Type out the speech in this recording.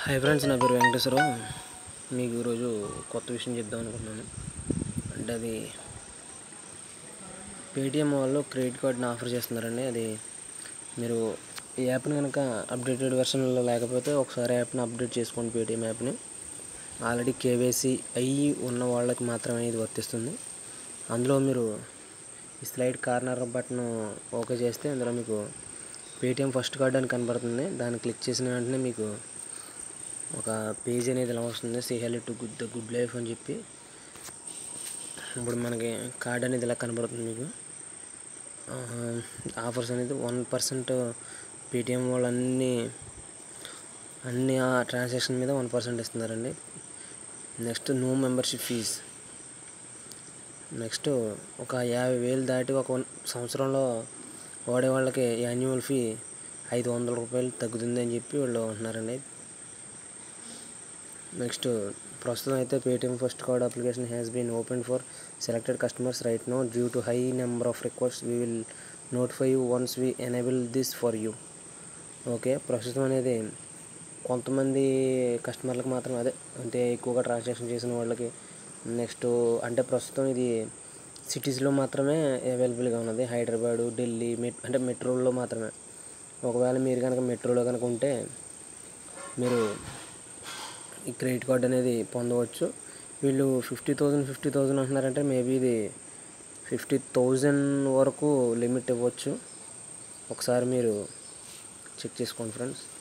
hi friends నా పేరు వెంకటేశ్వరరావు మీకు ఈరోజు కొత్త విషయం చెప్దాం అనుకుంటున్నాను అంటే అది పేటిఎం వాళ్ళు క్రెడిట్ కార్డ్ని ఆఫర్ చేస్తున్నారండి అది మీరు ఈ యాప్ని కనుక అప్డేటెడ్ వెర్షన్లో లేకపోతే ఒకసారి యాప్ని అప్డేట్ చేసుకోండి పేటిఎం యాప్ని ఆల్రెడీ కేవైసీ అయ్యి ఉన్న వాళ్ళకి మాత్రమే ఇది వర్తిస్తుంది అందులో మీరు ఈ స్లైడ్ కార్నర్ బటన్ ఓకే చేస్తే అందులో మీకు పేటిఎం ఫస్ట్ కార్డ్ అని కనబడుతుంది దాన్ని క్లిక్ చేసిన వెంటనే మీకు ఒక పేజ్ అనేది ఇలా వస్తుంది see hell to good the good life అని చెప్పి ఇప్పుడు మనకి కార్డ్ అనేది ఇలా కనబడుతుంది మీకు ఆఫర్స్ అనేది వన్ పర్సెంట్ పేటిఎం వాళ్ళు అన్ని అన్ని ఆ ట్రాన్సాక్షన్ మీద వన్ పర్సెంట్ ఇస్తున్నారండి next no membership fees next ఒక యాభై వేలు దాటి ఒక వన్ సంవత్సరంలో వాడే వాళ్ళకి యాన్యువల్ ఫీ ఐదు వందల రూపాయలు తగ్గుతుంది అని చెప్పి వాళ్ళు అంటున్నారండి నెక్స్ట్ ప్రస్తుతం అయితే Paytm first card application has been open for selected customers right now due to high number of request we will notify you once we enable this for you okay ప్రస్తుతం అనేది కొంతమంది కస్టమర్లకు మాత్రం అదే అంటే ఎక్కువగా ట్రాన్సాక్షన్ చేసిన వాళ్ళకి నెక్స్ట్ అంటే ప్రస్తుతం ఇది సిటీస్లో మాత్రమే అవైలబుల్గా ఉన్నది హైదరాబాదు ఢిల్లీ మెట్ అంటే మెట్రోల్లో మాత్రమే ఒకవేళ మీరు కనుక మెట్రోలో కనుక ఉంటే మీరు ఈ క్రెడిట్ కార్డ్ అనేది పొందవచ్చు వీళ్ళు ఫిఫ్టీ థౌజండ్ ఫిఫ్టీ థౌజండ్ అంటున్నారంటే మేబీ ఇది ఫిఫ్టీ థౌజండ్ వరకు లిమిట్ ఇవ్వచ్చు ఒకసారి మీరు చెక్ చేసుకోండి ఫ్రెండ్స్